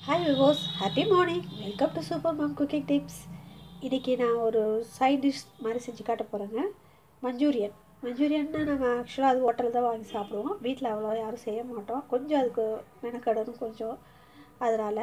hi viewers happy morning welcome to super mom cooking tips இன்றைக்கி நான் ஒரு side dish மாதிரி செஞ்சு காட்ட போகிறேங்க மஞ்சூரியன் மஞ்சூரியன்னா நம்ம ஆக்சுவலாக அது ஹோட்டலில் தான் வாங்கி சாப்பிடுவோம் வீட்டில் அவ்வளோ யாரும் செய்ய மாட்டோம் கொஞ்சம் அதுக்கு மெனக்கடணும் கொஞ்சம் அதனால்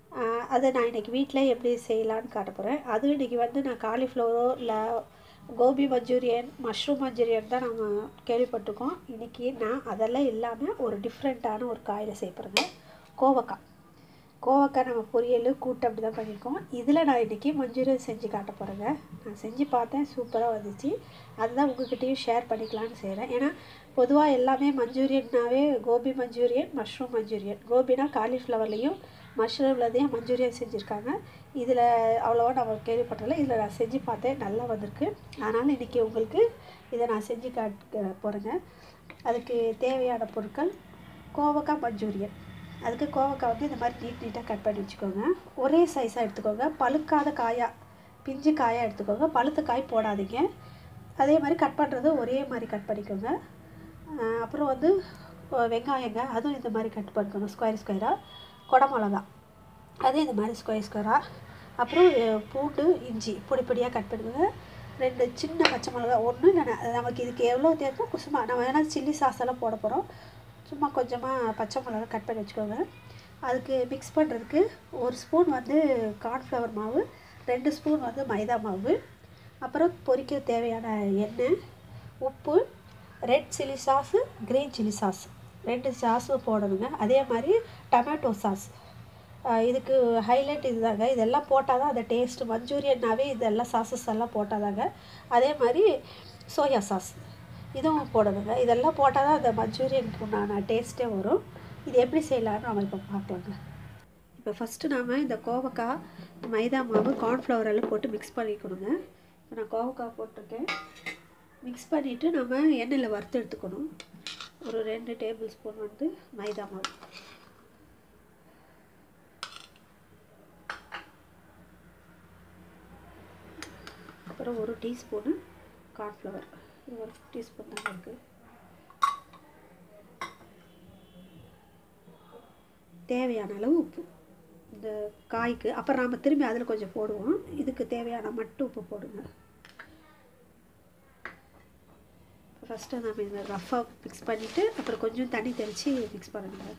அதை நான் இன்றைக்கி வீட்டில் எப்படி செய்யலான்னு காட்ட போகிறேன் அதுவும் இன்றைக்கி வந்து நான் காலிஃப்ளவரோ இல்லை கோபி மஞ்சூரியன் மஷ்ரூம் மஞ்சூரியன் தான் நம்ம கேள்விப்பட்டிருக்கோம் இன்றைக்கி நான் அதெல்லாம் இல்லாமல் ஒரு டிஃப்ரெண்ட்டான ஒரு காயில் செய்ய போகிறேங்க கோவக்காய் கோவக்காய் நம்ம பொரியல் கூட்டு அப்படி தான் பண்ணியிருக்கோம் இதில் நான் இன்றைக்கி மஞ்சூரியன் செஞ்சு காட்ட போகிறேங்க நான் செஞ்சு பார்த்தேன் சூப்பராக வந்துச்சு அதுதான் உங்ககிட்டயும் ஷேர் பண்ணிக்கலான்னு செய்கிறேன் ஏன்னா பொதுவாக எல்லாமே மஞ்சூரியன்னாவே கோபி மஞ்சூரியன் மஷ்ரூம் மஞ்சூரியன் கோபினா காலிஃப்ளவர்லேயும் மஷ்ரூம்லதையும் மஞ்சூரியன் செஞ்சுருக்காங்க இதில் அவ்வளோவா நம்ம கேள்விப்பட்டதில்ல இதில் நான் செஞ்சு பார்த்தேன் நல்லா வந்திருக்கு அதனால் இன்றைக்கி உங்களுக்கு இதை நான் செஞ்சு காட்ட போகிறேங்க அதுக்கு தேவையான பொருட்கள் கோவக்காய் மஞ்சூரியன் அதுக்கு கோவக்காய் வந்து இந்த மாதிரி நீட் நீட்டாக கட் பண்ணி வச்சுக்கோங்க ஒரே சைஸாக எடுத்துக்கோங்க பழுக்காத காயாக பிஞ்சு காயாக எடுத்துக்கோங்க பழுத்த காய் போடாதீங்க அதே மாதிரி கட் பண்ணுறது ஒரே மாதிரி கட் பண்ணிக்கோங்க அப்புறம் வந்து வெங்காயங்க அதுவும் இந்த மாதிரி கட் பண்ணிக்கோங்க ஸ்கொயர் ஸ்கொயராக குடமிளகா அதுவும் இந்த மாதிரி ஸ்கொயர் ஸ்கொயராக அப்புறம் பூண்டு இஞ்சி பொடி பொடியாக கட் பண்ணிக்கோங்க ரெண்டு சின்ன பச்சை மிளகா ஒன்று இல்லைன்னா நமக்கு இதுக்கு எவ்வளோ தேவையோ குசுமா நம்ம வேணால் சில்லி சாஸ் எல்லாம் போட போகிறோம் சும்மா கொஞ்சமாக பச்சை மிளகா கட் பண்ணி வச்சுக்கோங்க அதுக்கு மிக்ஸ் பண்ணுறதுக்கு ஒரு ஸ்பூன் வந்து கார்ன்ஃப்ளவர் மாவு ரெண்டு ஸ்பூன் வந்து மைதா மாவு அப்புறம் பொரிக்க தேவையான எண்ணெய் உப்பு red chilli sauce green chilli sauce ரெண்டு சாஸும் போடணுங்க அதே மாதிரி டொமேட்டோ சாஸ் இதுக்கு ஹைலைட் இதுதாங்க இதெல்லாம் போட்டால் தான் அந்த டேஸ்ட் மஞ்சூரியன்னாவே இதெல்லாம் சாஸஸ் எல்லாம் போட்டால் தாங்க அதே மாதிரி சோயா சாஸ் இதுவும் போடணுங்க இதெல்லாம் போட்டால் தான் அந்த மஞ்சூரியனுக்கு உண்டான டேஸ்ட்டே வரும் இது எப்படி செய்யலான்னு நம்ம இப்போ பார்க்கலாங்க இப்போ ஃபஸ்ட்டு நாம் இந்த கோவக்காய் மைதா மாவு கார்ன்ஃப்ளவர் எல்லாம் போட்டு மிக்ஸ் பண்ணிக்கணுங்க இப்போ நான் கோவக்காய் போட்டிருக்கேன் மிக்ஸ் பண்ணிவிட்டு நம்ம எண்ணெயில் வறுத்து எடுத்துக்கணும் ஒரு ரெண்டு டேபிள் ஸ்பூன் வந்து மைதா மாவு அப்புறம் ஒரு டீஸ்பூனு கார்ன்ஃப்ளவர் இது ஒரு டீஸ்பூன் தான் இருக்குது தேவையான அளவு உப்பு இந்த காய்க்கு அப்புறம் நாம் திரும்பி அதில் கொஞ்சம் போடுவோம் இதுக்கு தேவையான மட்டும் உப்பு போடுங்க ஃபஸ்ட்டு நம்ம இந்த ரஃப்பாக மிக்ஸ் பண்ணிவிட்டு அப்புறம் கொஞ்சம் தண்ணி தெளித்து மிக்ஸ் பண்ணுங்க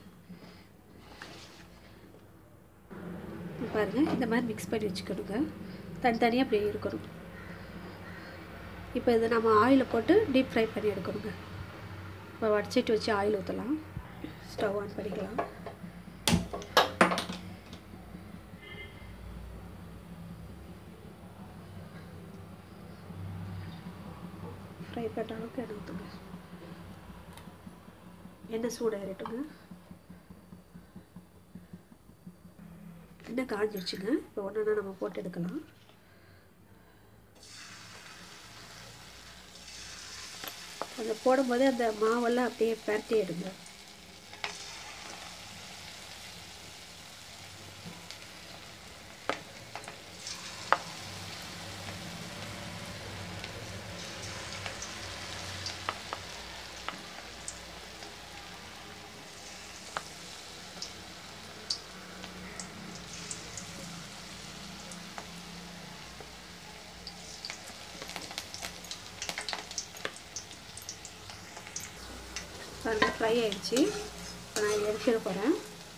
பாருங்கள் இந்த மாதிரி மிக்ஸ் பண்ணி வச்சுக்கணுங்க தனித்தனியாக அப்படியே இருக்கணும் இப்போ இதை நம்ம ஆயிலில் போட்டு டீப் ஃப்ரை பண்ணி எடுக்கணுங்க இப்போ வடிச்சிட்டு வச்சு ஆயில் ஊற்றலாம் ஸ்டவ் ஆன் பண்ணிக்கலாம் ஃப்ரை பண்ணுற அளவுக்கு எண்ணெய் ஊற்றுங்க எண்ணெய் சூடாகிட்டுங்க எண்ணெய் காஞ்சிடுச்சுங்க இப்போ ஒன்றா நம்ம போட்டு எடுக்கலாம் அதை போடும்போது அந்த மாவெல்லாம் அப்படியே பரட்டி எடுங்க பாருங்கள் ஃப்ரை ஆகிடுச்சு இப்போ நான் எடுத்துட போகிறேன்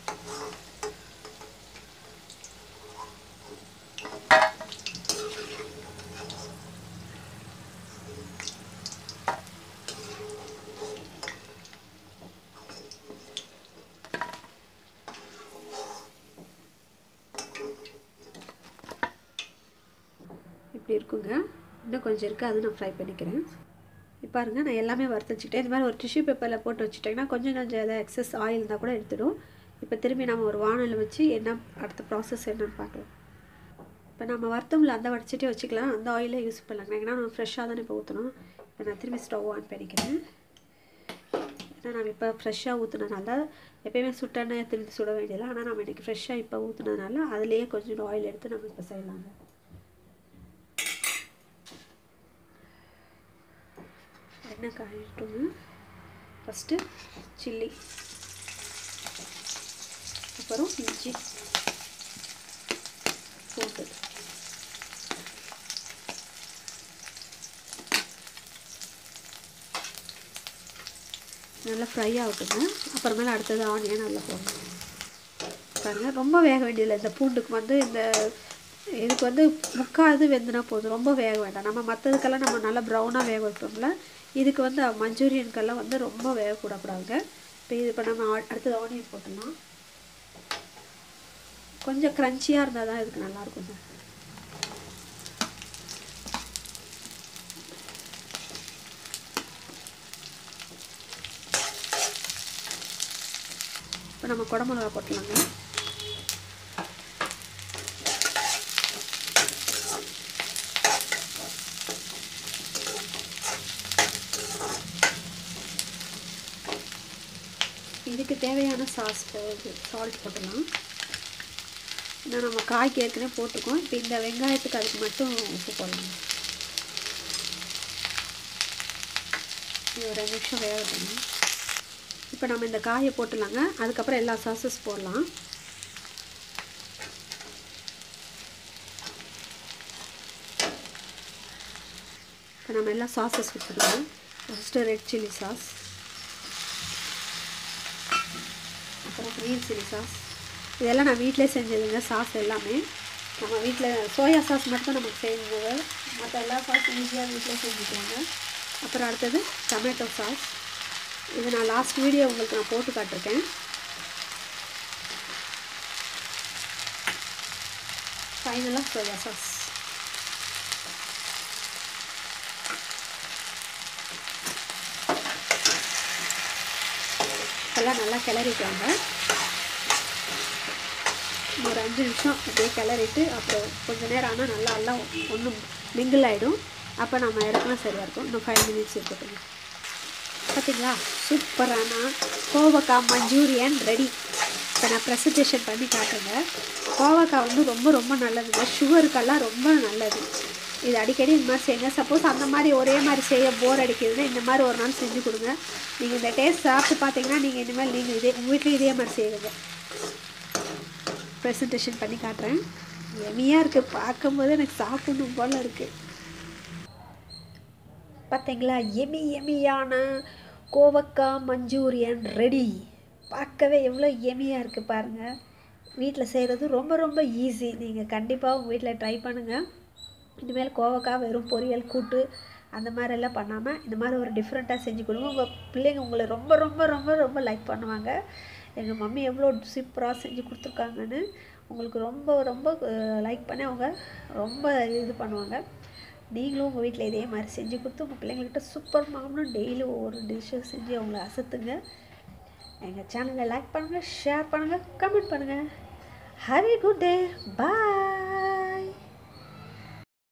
இப்படி இருக்குங்க இன்னும் கொஞ்சம் இருக்குது அது நான் ஃப்ரை பண்ணிக்கிறேன் இப்போ பாருங்கள் நான் எல்லாமே வறுத்து வச்சுக்கிட்டேன் இந்த மாதிரி ஒரு டிஷ்யூ பேப்பரில் போட்டு வச்சுட்டிங்கன்னா கொஞ்சம் கொஞ்சம் எதாவது எக்ஸஸ் ஆயில் இருந்தால் கூட எடுத்துடும் இப்போ திரும்பி நம்ம ஒரு வானலில் வச்சு என்ன அடுத்த ப்ராசஸ் என்னன்னு பார்க்கலாம் இப்போ நம்ம வறுத்தோம்ல அந்த வடிச்சிட்டே வச்சுக்கலாம் அந்த ஆயிலே யூஸ் பண்ணலாங்க ஏன்னா நம்ம ஃப்ரெஷ்ஷாக தானே இப்போ ஊற்றணும் இப்போ நான் திரும்பி ஸ்டவ் ஆன் பண்ணிக்கிறேன் ஏன்னா நம்ம இப்போ ஃப்ரெஷ்ஷாக ஊற்றுனதுனால எப்போயுமே சுட்டெண்ணெய் திரும்பி சுட வேண்டியதில்லை ஆனால் நம்ம இன்றைக்கி ஃப்ரெஷ்ஷாக இப்போ ஊற்றுனதுனால அதுலேயே கொஞ்சம் ஆயில் எடுத்து நம்ம இப்போ செய்யலாங்க எண்ணெய் காயிட்டோங்க ஃபஸ்ட்டு சில்லி அப்புறம் இஞ்சி பூண்டு நல்லா ஃப்ரை ஆகட்டுங்க அப்புறமேல அடுத்தது ஆனியன் நல்லா போடணும் பாருங்கள் ரொம்ப வேக வேண்டியதில்லை இந்த பூண்டுக்கு வந்து இந்த இதுக்கு வந்து முக்காது வெந்துனா போதும் ரொம்ப வேக வேண்டாம் நம்ம மற்றதுக்கெல்லாம் நம்ம நல்லா ப்ரௌனாக வேக வைப்போம்ல இதுக்கு வந்து மஞ்சூரியனுக்கெல்லாம் வந்து ரொம்ப வேக கூடக்கூடாதுங்க இப்போ இது இப்போ நம்ம ஆ- அடுத்தது ஆனியன் போட்டுடலாம் கொஞ்சம் க்ரன்ச்சியாக இருந்தால் தான் இதுக்கு நல்லாயிருக்குங்க இப்போ நம்ம குடமிளகா போட்டுலாங்க இதுக்கு தேவையான சாஸ் சால்ட் போட்டுடலாம் ஏன்னா நம்ம காய்க்கு ஏற்கனவே போட்டுக்கோம் இப்போ இந்த வெங்காயத்துக்கு அதுக்கு மட்டும் உப்பு போடலாம் இது ஒரு ரெண்டு நிமிஷம் வேகட்டும் இப்போ நம்ம இந்த காயை போட்டுடலாங்க அதுக்கப்புறம் எல்லா சாஸஸ் போடலாம் இப்போ நம்ம எல்லா சாஸஸ் விட்டுடலாம் ஃபஸ்ட்டு ரெட் சில்லி சாஸ் அப்புறம் க்ரீன் சில்லி சாஸ் இதெல்லாம் நான் வீட்டிலே செஞ்சதுங்க சாஸ் எல்லாமே நம்ம வீட்டில் சோயா சாஸ் மட்டும் நமக்கு செஞ்சது மற்ற எல்லா சாஸும் ஈஸியாக வீட்டிலே செஞ்சுக்கலாங்க அப்புறம் அடுத்தது டொமேட்டோ சாஸ் இது நான் லாஸ்ட் வீடியோ உங்களுக்கு நான் போட்டு காட்டிருக்கேன் ஃபைனலாக சோயா சாஸ் எல்லாம் நல்லா கிளறிட்டாங்க ஒரு அஞ்சு நிமிஷம் அப்படியே கிளறிட்டு அப்புறம் கொஞ்சம் நேரம் ஆனால் நல்லா எல்லாம் ஒன்றும் மிங்கிள் ஆகிடும் அப்போ நம்ம இறக்கலாம் சரியாக இருக்கும் இன்னும் ஃபைவ் மினிட்ஸ் இருக்கட்டும் பார்த்தீங்களா சூப்பரான கோவக்காய் மஞ்சூரியன் ரெடி இப்போ நான் ப்ரெசன்டேஷன் பண்ணி காட்டுறேங்க கோவக்காய் வந்து ரொம்ப ரொம்ப நல்லதுங்க சுகருக்கெல்லாம் ரொம்ப நல்லது இது அடிக்கடி இந்த மாதிரி செய்யுங்க சப்போஸ் அந்த மாதிரி ஒரே மாதிரி செய்ய போர் அடிக்குதுன்னா இந்த மாதிரி ஒரு நாள் செஞ்சு கொடுங்க நீங்கள் இந்த டேஸ்ட் சாப்பிட்டு பார்த்தீங்கன்னா நீங்கள் இனிமேல் நீங்கள் இதே உங்கள் வீட்டில் இதே மாதிரி செய்வீங்க ப்ரெசன்டேஷன் பண்ணி காட்டுறேன் எமியாக இருக்குது பார்க்கும்போது எனக்கு சாப்பிடணும் போல் இருக்குது பார்த்தீங்களா எமி எமியான கோவக்காய் மஞ்சூரியன் ரெடி பார்க்கவே எவ்வளோ எமியாக இருக்குது பாருங்கள் வீட்டில் செய்கிறது ரொம்ப ரொம்ப ஈஸி நீங்கள் கண்டிப்பாக உங்கள் வீட்டில் ட்ரை பண்ணுங்கள் இனிமேல் கோவக்காய் வெறும் பொரியல் கூட்டு அந்த மாதிரிலாம் பண்ணாமல் இந்த மாதிரி ஒரு டிஃப்ரெண்ட்டாக செஞ்சு கொடுங்க உங்கள் பிள்ளைங்க உங்களை ரொம்ப ரொம்ப ரொம்ப ரொம்ப லைக் பண்ணுவாங்க எங்கள் மம்மி எவ்வளோ சூப்பராக செஞ்சு கொடுத்துருக்காங்கன்னு உங்களுக்கு ரொம்ப ரொம்ப லைக் பண்ணி அவங்க ரொம்ப இது பண்ணுவாங்க நீங்களும் உங்கள் வீட்டில் இதே மாதிரி செஞ்சு கொடுத்து உங்கள் பிள்ளைங்கள்கிட்ட சூப்பர் மாம்னு டெய்லி ஒவ்வொரு டிஷ்ஷும் செஞ்சு அவங்கள அசத்துங்க எங்கள் சேனலை லைக் பண்ணுங்கள் ஷேர் பண்ணுங்கள் கமெண்ட் பண்ணுங்கள் have a good day bye